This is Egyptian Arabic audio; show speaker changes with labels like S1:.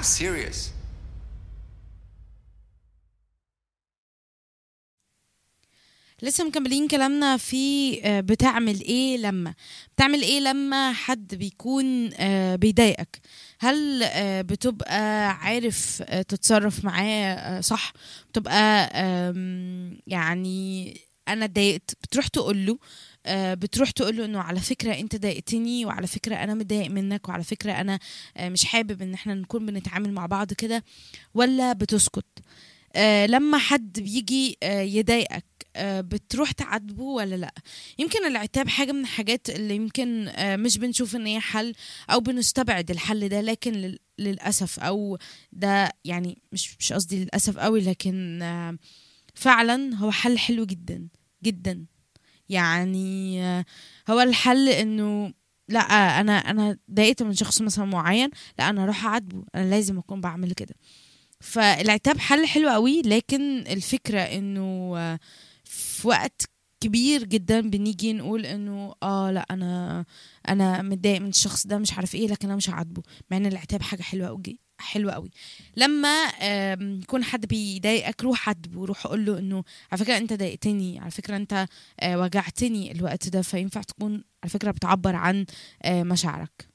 S1: serious.
S2: لسه مكملين كلامنا في آه، بتعمل ايه لما بتعمل ايه لما حد بيكون آه، بيضايقك هل آه، بتبقى عارف آه، تتصرف معاه آه، صح بتبقى آم، يعني انا اتضايقت بتروح تقول له آه، بتروح تقول له انه على فكره انت ضايقتني وعلى فكره انا متضايق منك وعلى فكره انا آه، مش حابب ان احنا نكون بنتعامل مع بعض كده ولا بتسكت آه، لما حد بيجي آه، يضايقك آه، بتروح تعاتبه ولا لا يمكن العتاب حاجة من الحاجات اللي يمكن آه، مش بنشوف ان هي حل او بنستبعد الحل ده لكن لل- للأسف او ده يعني مش مش قصدي للأسف قوي لكن آه، فعلا هو حل حلو جدا جدا يعني آه، هو الحل انه لا انا انا ضايقت من شخص مثلا معين لا انا اروح اعاتبه انا لازم اكون بعمل كده فالعتاب حل حلو قوي لكن الفكرة انه آه، في وقت كبير جدا بنيجي نقول انه اه لا انا انا متضايق من الشخص ده مش عارف ايه لكن انا مش هعاتبه مع ان العتاب حاجه حلوه قوي حلوه قوي لما آم، يكون حد بيضايقك روح عاتبه روح قول له انه على فكره انت ضايقتني على فكره انت آه، وجعتني الوقت ده فينفع تكون على فكره بتعبر عن آه، مشاعرك